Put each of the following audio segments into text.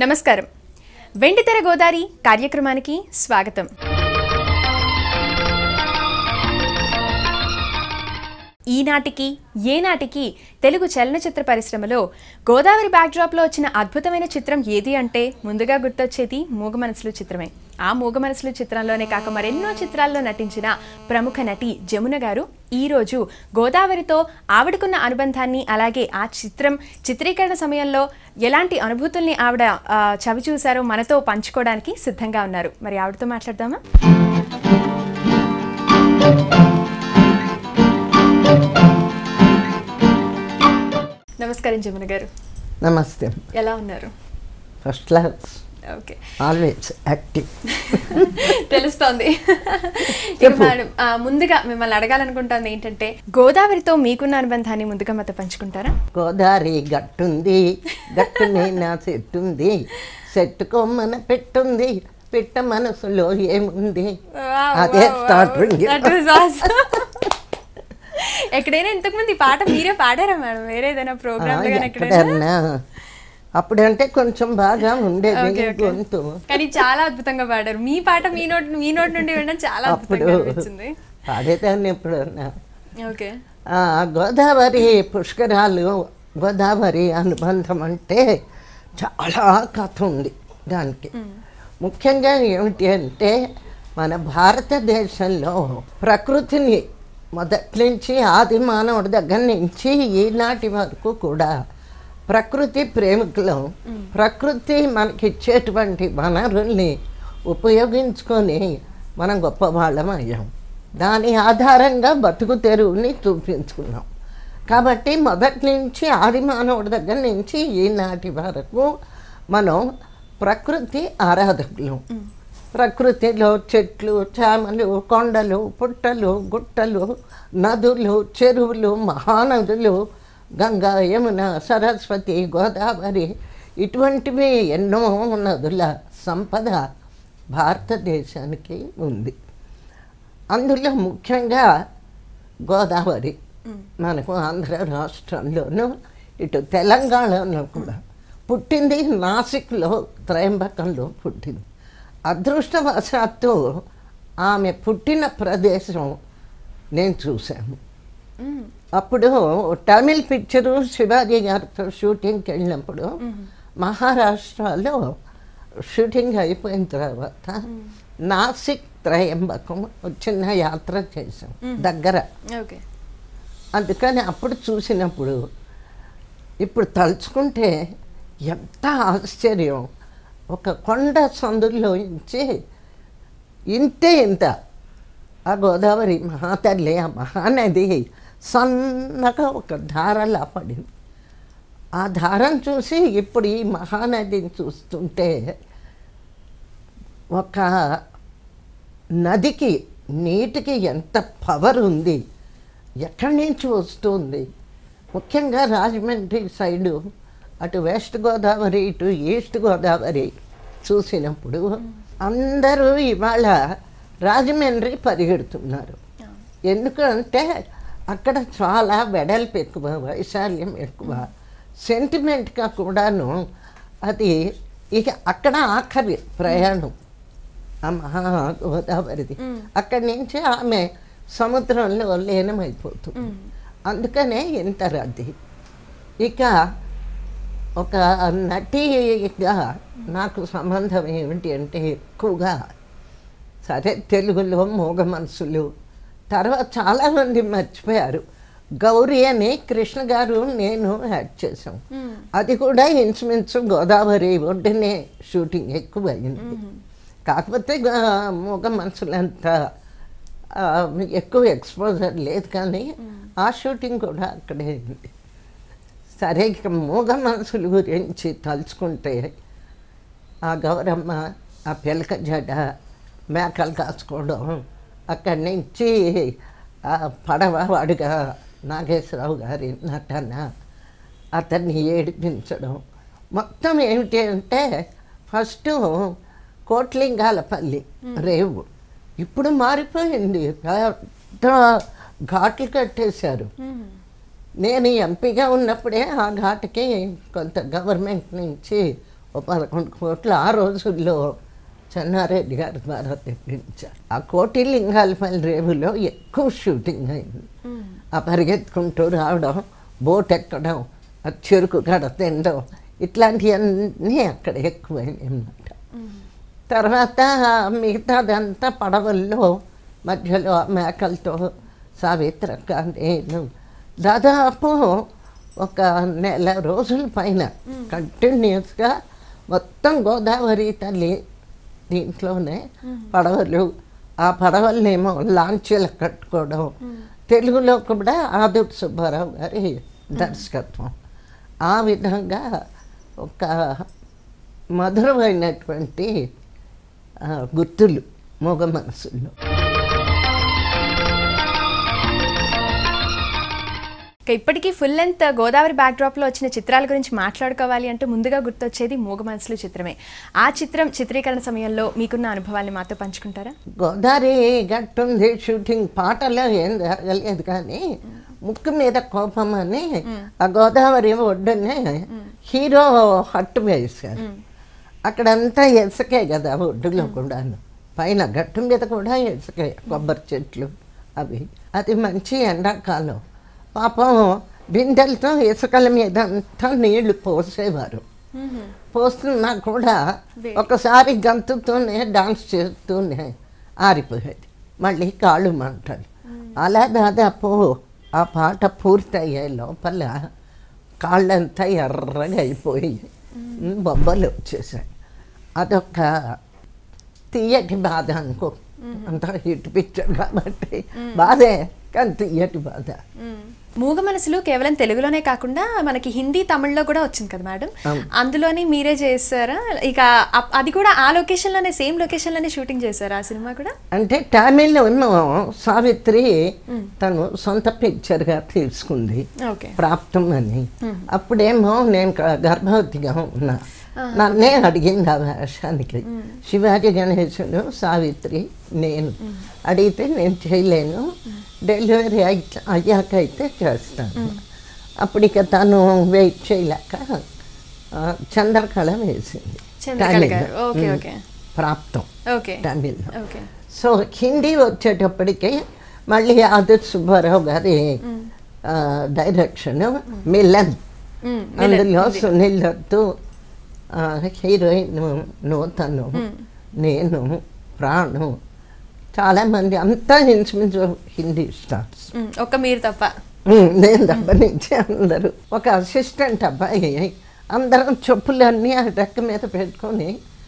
నమస్కారం వెండితెర గోదారి కార్యక్రమానికి స్వాగతం ఈనాటికి ఏనాటికి తెలుగు చలనచిత్ర పరిశ్రమలో గోదావరి బ్యాక్డ్రాప్లో వచ్చిన అద్భుతమైన చిత్రం ఏది అంటే ముందుగా గుర్తొచ్చేది మూగ మనసులు చిత్రమే ఆ మూగ మనసులు చిత్రంలోనే కాక మరెన్నో చిత్రాల్లో నటించిన ప్రముఖ నటి జమున గారు ఈరోజు గోదావరితో ఆవిడకున్న అనుబంధాన్ని అలాగే ఆ చిత్రం చిత్రీకరణ సమయంలో ఎలాంటి అనుభూతుల్ని ఆవిడ ఆ, చవి చూశారో మనతో పంచుకోవడానికి సిద్ధంగా ఉన్నారు మరి ఆవిడతో మాట్లాడదామా నమస్కారం జమున గారు నమస్తే ఎలా ఉన్నారు first class okay always active తెలుస్తోంది ఇక మేడం ఆ, ముందుగా మిమ్మల్ని అడగాలనుకుంటుంది ఏంటంటే గోదావరితో మీకున్న అనుబంధాన్ని ముందుగా మాతో పంచుకుంటారా గోదావరి గట్టుంది గట్టు మీద చెట్టుంది చెట్టు కొమ్మన పెట్టుంది పిట్ట మనసులో ఏముంది అదే స్టార్టింగ్ That was awesome. ఎక్కడైనా ఇంతకు ముందు ఈ పాట మీరే పాడారా మేడం వేరే ఏదైనా ప్రోగ్రామ్ లో కానీ ఎక్కడైనా ఎక్కడన్నా అప్పుడంటే కొంచెం బాగా ఉండేది Okay, okay. గొంతు కానీ చాలా అద్భుతంగా పాడారు మీ పాట మీ నోట్ మీ నోట్ నుండి వినడం చాలా అప్పుడు అద్భుతంగా అనిపించింది పాడేదాన్ని ఎప్పుడన్నా ఓకే ఆ, గోదావరి పుష్కరాలు గోదావరి అనుబంధం అంటే చాలా కథ ఉంది దానికి ముఖ్యంగా ఏమిటి అంటే మన భారతదేశంలో ప్రకృతిని మొదటి నుంచి ఆది మానవుడి దగ్గర నుంచి ఈనాటి వరకు కూడా ప్రకృతి ప్రేమికులం ప్రకృతి మనకిచ్చేటువంటి వనరుల్ని ఉపయోగించుకొని మనం గొప్పవాళ్ళం అయ్యాం దాని ఆధారంగా బతుకు తెరువుని చూపించుకున్నాం కాబట్టి మొదటి నుంచి ఆది మానవుడి దగ్గర నుంచి ఈనాటి వరకు మనం ప్రకృతి ఆరాధకులు ప్రకృతిలో చెట్లు చేమలు కొండలు పుట్టలు గుట్టలు నదులు చెరువులు మహానదులు గంగా యమున సరస్వతి గోదావరి ఇటువంటివి ఎన్నో నదుల సంపద భారతదేశానికి ఉంది అందులో ముఖ్యంగా గోదావరి మనకు ఆంధ్ర రాష్ట్రంలోనూ ఇటు తెలంగాణలో కూడా పుట్టింది నాసిక్లో త్రయంబకంలో పుట్టింది అదృష్టవశాత్తు ఆమె పుట్టిన ప్రదేశం నేను చూశాను అప్పుడు తమిళ్ పిక్చరు శివాజీ గారితో షూటింగ్కి వెళ్ళినప్పుడు మహారాష్ట్రలో షూటింగ్ అయిపోయిన తర్వాత నాసిక్ త్రయంబకం ఒక చిన్న యాత్ర చేసాం దగ్గర ఓకే అందుకని అప్పుడు చూసినప్పుడు ఇప్పుడు తలుచుకుంటే ఎంత ఆశ్చర్యం ఒక కొండ సందుల్లో నుంచి ఇంతే ఇంత ఆ గోదావరి మహాతల్లి ఆ మహానది సన్నగా ఒక ధారలా పడింది ఆ ధారను చూసి ఇప్పుడు ఈ మహానదిని చూస్తుంటే ఒక నదికి నీటికి ఎంత పవర్ ఉంది ఎక్కడి నుంచి వస్తుంది ముఖ్యంగా రాజమండ్రి సైడు అటు వెస్ట్ గోదావరి ఇటు ఈస్ట్ గోదావరి చూసినప్పుడు అందరూ ఇవాళ రాజమండ్రి పరిగెడుతున్నారు ఎందుకంటే అక్కడ చాలా వెడల్పు ఎక్కువ వైశాల్యం ఎక్కువ సెంటిమెంట్గా కూడాను అది ఇక అక్కడ ఆఖరి ప్రయాణం ఆ మహా గోదావరిది అక్కడి నుంచి ఆమె సముద్రంలో లీనమైపోతుంది అందుకనే ఇంత రద్దీ ఇక ఒక నటిగా నాకు సంబంధం ఏమిటి అంటే ఎక్కువగా సరే తెలుగులో మూగ మనసులు తర్వాత చాలామంది మర్చిపోయారు గౌరీ అని కృష్ణ గారు నేను యాడ్ చేసాం అది కూడా ఇంచుమించు గోదావరి ఒడ్డునే షూటింగ్ ఎక్కువ అయింది కాకపోతే గా- మూగ మనసులంతా ఆ, ఎక్కువ ఎక్స్పోజర్ లేదు కానీ ఆ షూటింగ్ కూడా అక్కడే అయింది సరే ఇక మూగ మనసుల గురించి తలుచుకుంటే ఆ గౌరమ్మ ఆ పిలక జడ మేకలు కాసుకోవడం అక్కడి నుంచి ఆ పడవ వాడుగా నాగేశ్వరరావు గారి నటన అతన్ని ఏడిపించడం మొత్తం ఏమిటి అంటే ఫస్ట్ కోట్లింగాలపల్లి రేవు ఇప్పుడు మారిపోయింది పెద్ద ఘాట్లు కట్టేశారు నేను ఎంపీగా ఉన్నప్పుడే ఆ ఘాటుకి కొంత గవర్నమెంట్ నుంచి ఓ పదకొండు కోట్లు ఆ రోజుల్లో చెన్నారెడ్డి గారి ద్వారా తెప్పించారు ఆ కోటి లింగాలపల్లి రేవులో ఎక్కువ షూటింగ్ అయింది ఆ పరిగెత్తుకుంటూ రావడం బోట్ ఎక్కడం ఆ చెరుకు గడ తినడం ఇట్లాంటివన్నీ అక్కడ ఎక్కువైనాయి అన్నమాట తర్వాత మిగతాదంతా పడవల్లో మధ్యలో ఆ మేకలతో సావిత్రక్క నేను దాదాపు ఒక నెల రోజుల పైన కంటిన్యూస్గా మొత్తం గోదావరి తల్లి దీంట్లోనే పడవలు ఆ పడవలనేమో లాంచీలు కట్టుకోవడం తెలుగులో కూడా ఆదుర్ సుబ్బారావు గారి దర్శకత్వం ఆ విధంగా ఒక మధురమైనటువంటి ఆ, గుర్తులు మగ మనసుల్లో ఇక ఇప్పటికీ ఫుల్ లెంత్ గోదావరి backdrop లో వచ్చిన చిత్రాల గురించి మాట్లాడుకోవాలి అంటే ముందుగా గుర్తొచ్చేది మూగ మనసులు చిత్రమే ఆ చిత్రం చిత్రీకరణ సమయంలో మీకున్న అనుభవాల్ని మాతో పంచుకుంటారా గోదావరి గట్టుంది షూటింగ్ పాటలో ఏం జరగలేదు కానీ ముక్కు మీద కోపం అని ఆ గోదావరి ఒడ్డునే హీరో హట్టు వేశారు అక్కడంతా ఇసుకే కదా ఒడ్డులో కూడాను పైన గట్టు మీద కూడా ఇసుకే కొబ్బరి చెట్లు అవి అది మంచి ఎండాకాలం పాపం బిందెలతో ఇసుకల మీద అంతా నీళ్లు పోసేవారు పోస్తున్నా కూడా ఒకసారి గంతుతూనే డాన్స్ చేస్తూనే ఆరిపోయేది మళ్ళీ కాళ్ళు మంటలు అలా దాదాపు ఆ పాట పూర్తయ్యే లోపల కాళ్ళంతా ఎర్రగా అయిపోయి బొబ్బలు వచ్చేసాయి అదొక తీయటి బాధ అనుకో అంత హిట్ పిక్చర్ కాబట్టి బాధే కానీ తీయటి బాధ మూగ మనసులు కేవలం తెలుగులోనే కాకుండా మనకి హిందీ తమిళ్లో కూడా వచ్చింది కదా మేడం అవును. అందులోని మీరే చేస్తారా ఇక అప్- అది కూడా ఆ లొకేషన్ లోనే సేమ్ లొకేషన్ లోనే షూటింగ్ చేశారా ఆ సినిమా కూడా అంటే తమిళ్లో ఉన్న సావిత్రి తను సొంత పిక్చర్గా తీసుకుంది ఓకే ప్రాప్తం అని అప్పుడేమో నేను క- గర్భవతిగా ఉన్నా నన్నే అడిగింది ఆ వేషానికి శివాజీ గణేశుడు సావిత్రి నేను అడిగితే నేను చేయలేను డెలివరీ అయి అయ్యాక అయితే చేస్తాను అప్పుడు ఇక తను వెయిట్ చేయలేక ఆ, చంద్రకళ వేసింది చంద్రకళ గారు. తమిళ్లో. Okay, um. ఓకే. ప్రాప్తం ఓకే తమిళ్లో ఓకే సో హిందీ వచ్చేటప్పటికి మళ్ళీ ఆదిత్ సుబ్బారావు గారి ఆ, డైరెక్షన్ మిలన్ మ్మ్. అందులో సునీల్ దత్తు ఆ, హీరోయిన్ నూతను నేను ప్రాణు చాలామంది అంతా ఇంచుమించు హిందీ స్టార్స్ మ్మ్. ఒక్క మీరు తప్ప ఉమ్, నేను దెబ్బ నుంచి అందరూ ఒక అసిస్టెంట్ అబ్బాయి అందరం చెప్పులన్నీ ఆ రెక్క మీద పెట్టుకొని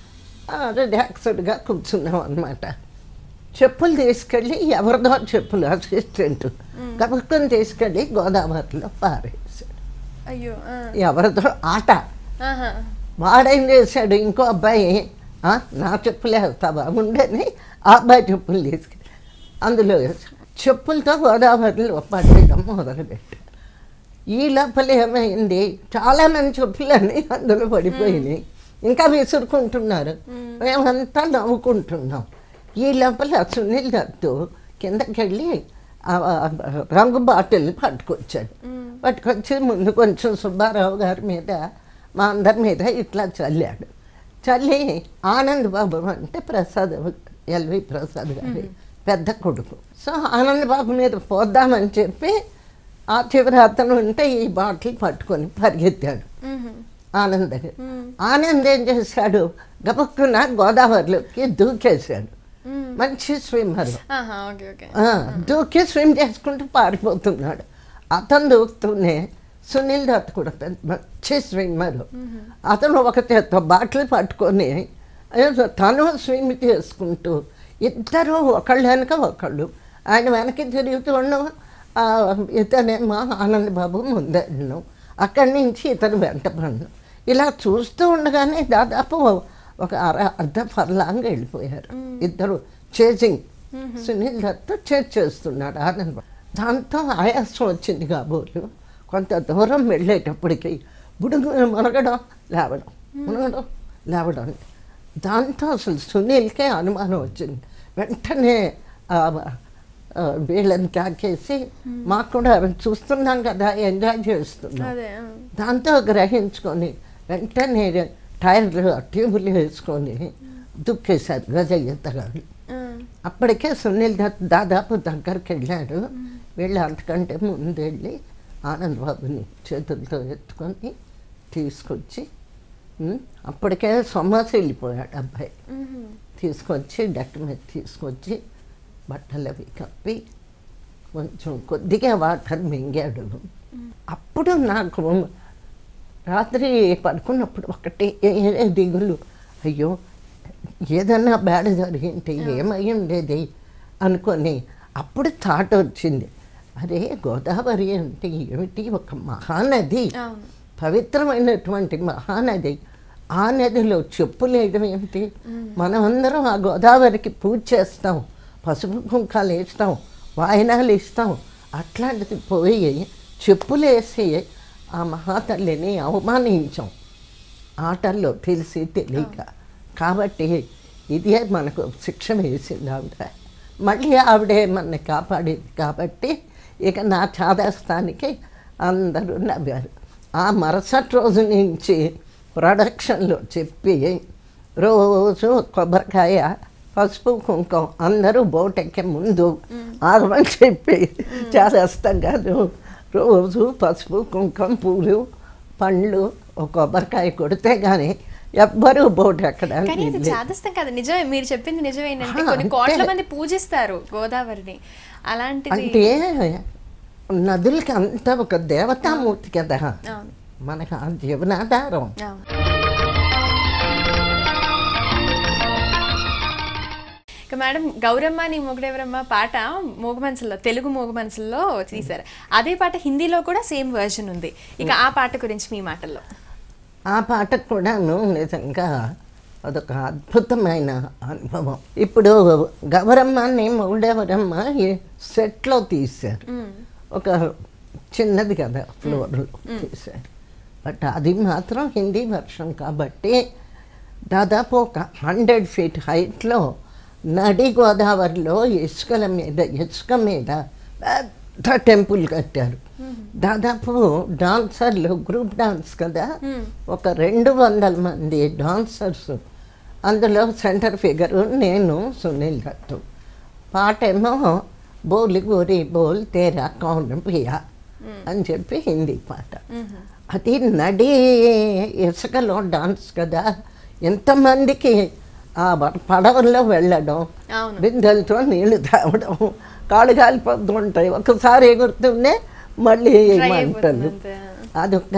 రిలాక్స్డ్గా కూర్చున్నాం అనమాట చెప్పులు తీసుకెళ్ళి ఎవరిదో చెప్పులు అసిస్టెంట్ కబుక్కుని తీసుకెళ్ళి గోదావరిలో పారేసాడు అయ్యో ఆ. ఎవరిదో ఆట ఆహా. వాడేం చేశాడు ఇంకో అబ్బాయి "ఆ, నా చెప్పులే వేస్తావా ఉండని ఆ అబ్బాయి చెప్పులు తీసుకెళ్ళి అందులో వేశాడు. చెప్పులతో గోదావరిలో పడేయడం మొదలుపెట్టాడు ఈ లోపల ఏమైంది చాలా మంది చెప్పులన్నీ అందులో పడిపోయినాయి ఇంకా విసురుకుంటున్నారు మేమంతా నవ్వుకుంటున్నాం ఈ లోపల సునీల్ దత్తు కిందకి వెళ్ళి ఆ రంగు బాటిల్ పట్టుకొచ్చాడు పట్టుకొచ్చి ముందు కొంచెం సుబ్బారావు గారి మీద మా అందరి మీద ఇట్లా చల్లాడు చల్లి ఆనంద్ బాబు అంటే ప్రసాద్ ఎల్వి ప్రసాద్ గారి పెద్ద కొడుకు సో ఆనంద్ బాబు మీద పోద్దామని చెప్పి ఆ చివరి అతను ఉంటే ఈ బాటిల్ పట్టుకొని పరిగెత్తాడు మ్మ్. ఆనంద్ దగ్గర ఆనంద్ ఏం చేశాడు గబక్కున గోదావరిలోకి దూకేశాడు మ్మ్. మంచి స్విమ్మర్ ఆహా ఓకే ఓకే దూకి స్విమ్ చేసుకుంటూ పారిపోతున్నాడు అతను దూకుతూనే సునీల్ దత్ కూడా పెద్ద మంచి స్విమ్మర్ అతను ఒక చేత్తో బాటిల్ పట్టుకొని ఏదో తను స్విమ్ చేసుకుంటూ ఇద్దరు ఒకళ్ళు వెనక ఒకళ్ళు ఆయన వెనక్కి తిరుగుతూ ఉన్నాం ఆ, ఇతనేమో ఆనంద్ బాబు ముందెళ్ళను అక్కడి నుంచి ఇతను వెంట పడ్డాను ఇలా చూస్తూ ఉండగానే దాదాపు ఒక అర అర్ధ ఫర్లాంగ్ వెళ్ళిపోయారు ఇద్దరు చేసింగ్ సునీల్ దత్ చేజ్ చేస్తున్నాడు ఆనంద్ బాబు దాంతో ఆయాసం వచ్చింది కాబోలు కొంత దూరం వెళ్ళేటప్పటికి బుడుగు మునగడం లేవడం మునగడం లేవడం దాంతో అసలు సునీల్కే అనుమానం వచ్చింది వెంటనే ఆ, ఆ, వీళ్ళని కాకేసి మాకు కూడా చూస్తున్నాం కదా ఎంజాయ్ చేస్తున్నాం అదే ఆ. దాంతో గ్రహించుకొని వెంటనే టైర్లు ట్యూబులు వేసుకొని దుక్కేశారు గజ ఈతగాళ్ళు అప్పటికే సునీల్ దత్ దాదాపు దగ్గరికి వెళ్ళాడు వీళ్ళు అంతకంటే ముందు వెళ్ళి ఆనంద్ బాబుని చేతులతో ఎత్తుకొని తీసుకొచ్చి ఉమ్, అప్పటికే సొమ్మసి వెళ్ళిపోయాడు అబ్బాయి తీసుకొచ్చి డక్ట మీద తీసుకొచ్చి బట్టలు అవి కప్పి కొంచెం కొద్దిగా వాటర్ మింగాడు అప్పుడు నాకు రాత్రి పడుకున్నప్పుడు ఒకటి ఏ దిగులు అయ్యో ఏదన్నా బ్యాడ్ జరిగింటే ఏమై ఉండేది అనుకొని అప్పుడు థాట్ వచ్చింది అరే గోదావరి అంటే ఏమిటి ఒక మహానది అవును పవిత్రమైనటువంటి మహానది ఆ నదిలో చెప్పులు వేయడం ఏమిటి మనమందరం ఆ గోదావరికి పూజ చేస్తాం పసుపు కుంకాలు వేస్తాం వాయనాలు ఇస్తాం అట్లాంటిది పోయి చెప్పులు వేసి ఆ మహాతల్లిని అవమానించాం ఆటల్లో తెలిసి తెలియక కాబట్టి ఇదే మనకు శిక్ష వేసింది ఆవిడ మళ్ళీ ఆవిడే మనని కాపాడేది కాబట్టి ఇక నా చాదస్తానికి అందరూ నవ్వారు ఆ మరుసటి రోజు నుంచి ప్రొడక్షన్లో చెప్పి రోజు కొబ్బరికాయ పసుపు కుంకుమ అందరూ బోటెక్కే ముందు ఆగమని చెప్పి చేసేస్తాం కాదు రోజు పసుపు కుంకుమ పూలు పండ్లు ఒక కొబ్బరికాయ కొడితే కానీ ఎవ్వరూ బోట్ కానీ ఎక్కడానికి ఇది లేదు. చాదస్తం కదా నిజమే మీరు చెప్పింది నిజమేనంటే ఆ, కొన్ని అంతే. కోట్ల మంది పూజిస్తారు గోదావరిని అలాంటిది అంటే నదులకి అంతా ఒక దేవతామూర్తి కదా అవును మనకు ఆ జీవనాధారం అవును ఇక మేడం గౌరమ్మ నీ మొగడెవరమ్మ పాట మూగ మనసులో తెలుగు మూగ మనసులో తీశారు అదే పాట హిందీలో కూడా సేమ్ వర్షన్ ఉంది ఇక ఆ పాట గురించి మీ మాటల్లో ఆ పాట కూడాను నిజంగా అదొక అద్భుతమైన అనుభవం ఇప్పుడు గౌరమ్మని మూడెవరమ్మ ఈ సెట్లో తీశారు ఒక చిన్నది కదా ఫ్లోర్లో తీశారు బట్ అది మాత్రం హిందీ వర్షన్ కాబట్టి దాదాపు ఒక హండ్రెడ్ ఫీట్ హైట్లో నడి గోదావరిలో ఇసుకల మీద ఇసుక మీద పెద్ద టెంపుల్ కట్టారు దాదాపు డాన్సర్లు గ్రూప్ డాన్స్ కదా ఒక రెండు వందల మంది డాన్సర్స్ అందులో సెంటర్ ఫిగరు నేను సునీల్ దత్తు పాట ఏమో బోలి గోరి బోల్ తేరా కౌన్ పియా అని చెప్పి హిందీ పాట అది నడి ఇసుకలో డాన్స్ కదా ఎంతమందికి ఆ బ- పడవల్లో వెళ్ళడం అవును. బిందెలతో నీళ్లు తాగడం కాళ్ళు కాలిపోతూ ఉంటాయి ఒకసారి ఎగురుతూనే మళ్ళీ ఏమంటారు అయిపోతుంది అంతే. అదొక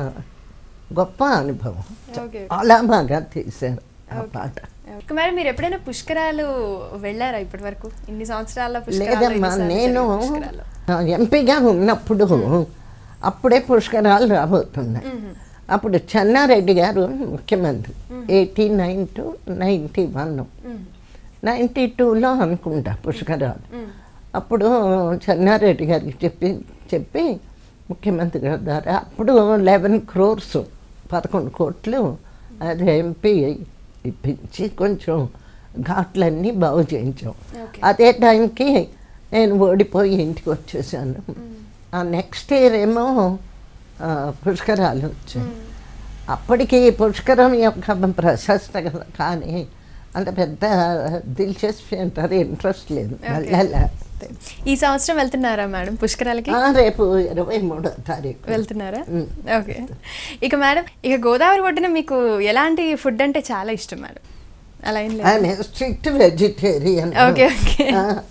గొప్ప అనుభవం ఓకే చాలా బాగా తీశారు ఆ పాట ఇక మేడం మీరు ఎప్పుడైనా పుష్కరాలు వెళ్ళారా ఇప్పటి వరకు ఇన్ని సంవత్సరాల పుష్కరాలు లేదమ్మా ఎన్నిసార్లు నేను జరిగిన పుష్కరాలు? ఆ, ఎంపీగా ఉన్నప్పుడు అప్పుడే పుష్కరాలు రాబోతున్నాయి అప్పుడు చెన్నారెడ్డి గారు ముఖ్యమంత్రి eighty nine to ninety one hmm. Ninety టూలో అనుకుంటా పుష్కరాలు అప్పుడు చెన్నారెడ్డి గారికి చెప్పి చెప్పి ముఖ్యమంత్రి గారి ద్వారా అప్పుడు లెవెన్ క్రోర్స్ పదకొండు కోట్లు అది ఎంపీ ఇప్పించి కొంచెం ఘాట్లన్నీ బాగు చేయించాం Okay. అదే టైంకి నేను ఓడిపోయి ఇంటికి వచ్చేసాను ఆ నెక్స్ట్ ఇయర్ ఏమో ఆ, పుష్కరాలు వచ్చాయి అప్పటికి పుష్కరం యొక్క ప్రశస్త కానీ అంత పెద్ద దిల్చస్పీ అంటారు ఇంట్రెస్ట్ లేదు వెళ్ళాలా ఈ సంవత్సరం వెళ్తున్నారా మేడం పుష్కరాలకి ఆ, రేపు ఇరవై మూడో తారీఖు వెళ్తున్నారా మ్మ్. ఓకే ఇక మేడం ఇక గోదావరి ఒడ్డున మీకు ఎలాంటి ఫుడ్ అంటే చాలా ఇష్టం మేడం అలా ఏం లేదు ఆయన స్ట్రిక్ట్ వెజిటేరియన్ ఓకే, ఓకే.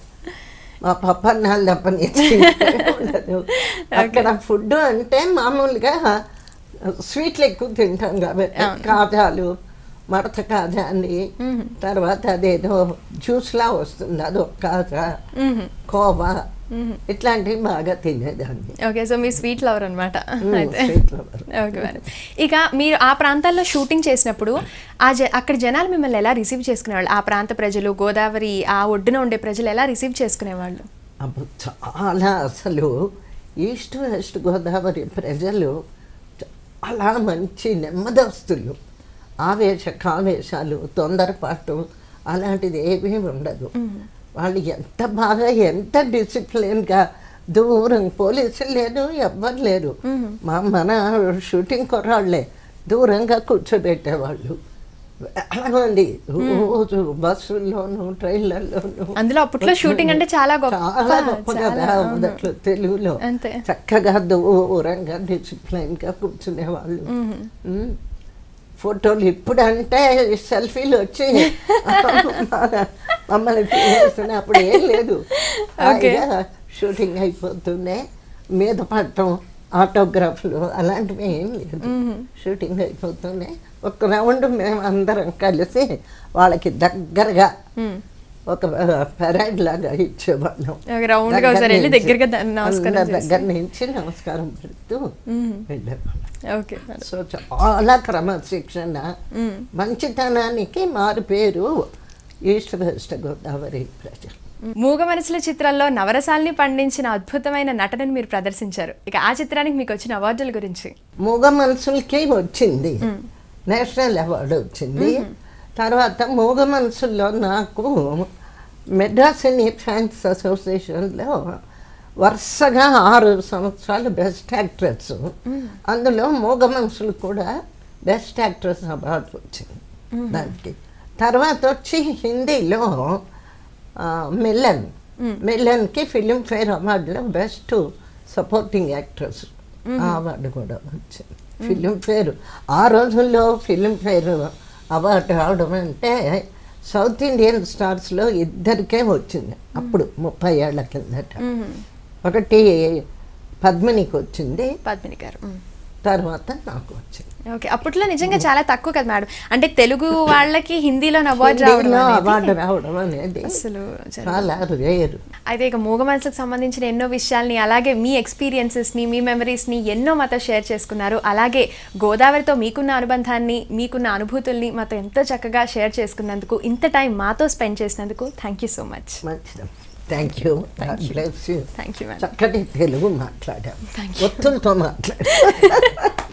మా పప్ప నాళ్ళు తప్పని ఉండదు అక్కడ ఫుడ్ అంటే మామూలుగా స్వీట్లు ఎక్కువ తింటాం కాబట్టి కాజాలు మడత కాజా అని తర్వాత అదేదో జ్యూస్లా వస్తుంది అదొక కాజా మ్మ్. కోవా ఇట్లాంటివి బాగా తినేదాన్ని ఓకే సో మీ స్వీట్ లవర్ అనమాట మ్మ్, అయితే sweet lover. ఓకే మేడం ఇక మీరు ఆ ప్రాంతాల్లో షూటింగ్ చేసినప్పుడు ఆ జ అక్కడ జనాలు మిమ్మల్ని ఎలా రిసీవ్ చేసుకునేవాళ్ళు ఆ ప్రాంత ప్రజలు గోదావరి ఆ ఒడ్డున ఉండే ప్రజలు ఎలా రిసీవ్ చేసుకునేవాళ్ళు అప్పుడు చాలా అసలు ఈస్ట్ వెస్ట్ గోదావరి ప్రజలు చాలా మంచి నెమ్మదస్తులు ఆవేశ కావేశాలు తొందరపాటు అలాంటిది ఏమీ ఉండదు వాళ్ళు ఎంత బాగా ఎంత డిసిప్లిన్గా దూరం పోలీసులు లేరు ఎవ్వరు లేరు మా మన షూటింగ్ కుర్రాళ్ళే దూరంగా కూర్చోబెట్టేవాళ్ళు చాలా మంది రోజు బస్సుల్లోనూ ట్రైన్లలోనూ అందులో అప్పట్లో shooting అంటే చాలా గొప్ప, చాలా గొప్ప చాలా, కదా అవును. మొదట్లో తెలుగులో అంతే. చక్కగా దూరంగా డిసిప్లైన్ గా కూర్చునేవాళ్ళు ఉమ్. ఫోటోలు ఇప్పుడు అంటే సెల్ఫీలు వచ్చి మమ్మల్ని తీసేస్తున్నాయి అప్పుడు ఏం లేదు Okay. హాయిగా షూటింగ్ అయిపోతూనే మీద పడటం ఆటోగ్రాఫ్లు అలాంటివి ఏం లేదు షూటింగ్ అయిపోతూనే ఒక రౌండ్ మేము అందరం కలిసి వాళ్ళకి దగ్గరగా ఒక పెరైడ్ లాగా ఇచ్చేవాళ్ళం ఒక round గా ఒకసారి వెళ్ళి దగ్గర దగ్గరగా ద- నుంచి, నమస్కారం అందరి చేసి. దగ్గర నుంచి నమస్కారం పెడుతూ వెళ్ళేవాళ్ళం ఓకే సో చాలా క్రమశిక్షణ మంచితనానికి మారు పేరు ఈస్ట్ వెస్ట్ గోదావరి ప్రజలు మూగ మనసుల చిత్రంలో నవరసాల్ని పండించిన అద్భుతమైన నటనను మీరు ప్రదర్శించారు ఇక ఆ చిత్రానికి మీకు వచ్చిన అవార్డుల గురించి మూగ మనసులకి వచ్చింది నేషనల్ అవార్డు వచ్చింది తర్వాత మూగ మనసుల్లో నాకు మెడ్రాస్ ఇన్ ఫ్యాన్స్ అసోసియేషన్లో వరుసగా ఆరు సంవత్సరాలు బెస్ట్ యాక్ట్రెస్ అందులో మూగ మనసులు కూడా బెస్ట్ యాక్ట్రెస్ అవార్డు వచ్చింది దానికి తర్వాత వచ్చి హిందీలో ఆ, మిల్లన్ మిల్లన్కి ఫిలింఫేర్ అవార్డులో బెస్ట్ సపోర్టింగ్ యాక్ట్రెస్ ఆ అవార్డు కూడా వచ్చింది ఫిలింఫేర్ ఆ రోజుల్లో ఫిలింఫేర్ అవార్డు రావడం అంటే సౌత్ ఇండియన్ స్టార్స్లో ఇద్దరికే వచ్చింది అప్పుడు ముప్పై ఏళ్ల కిందట ఒకటి పద్మినికి వచ్చింది పద్మిని గారు మ్మ్. తర్వాత నాకు వచ్చింది ఓకే అప్పట్లో నిజంగా చాలా తక్కువ కదా మేడం అంటే తెలుగు వాళ్ళకి హిందీలో అవార్డు రావడం హిందీలో అనేది అవార్డు రావడం అనేది అసలు జరగదు. చాలా రేరు అయితే ఇక మూగ మనసుకు సంబంధించిన ఎన్నో విషయాల్ని అలాగే మీ ఎక్స్పీరియన్సెస్ని మీ మెమరీస్ని ఎన్నో మాతో షేర్ చేసుకున్నారు అలాగే గోదావరితో మీకున్న అనుబంధాన్ని మీకున్న అనుభూతుల్ని మాతో ఎంతో చక్కగా షేర్ చేసుకున్నందుకు ఇంత టైం మాతో స్పెండ్ చేసినందుకు థ్యాంక్ యూ సో మచ్ మంచిది thank you bless you thank you madam చక్కటి తెలుగు మాట్లాడాం ఒత్తులతో మాట్లాడాం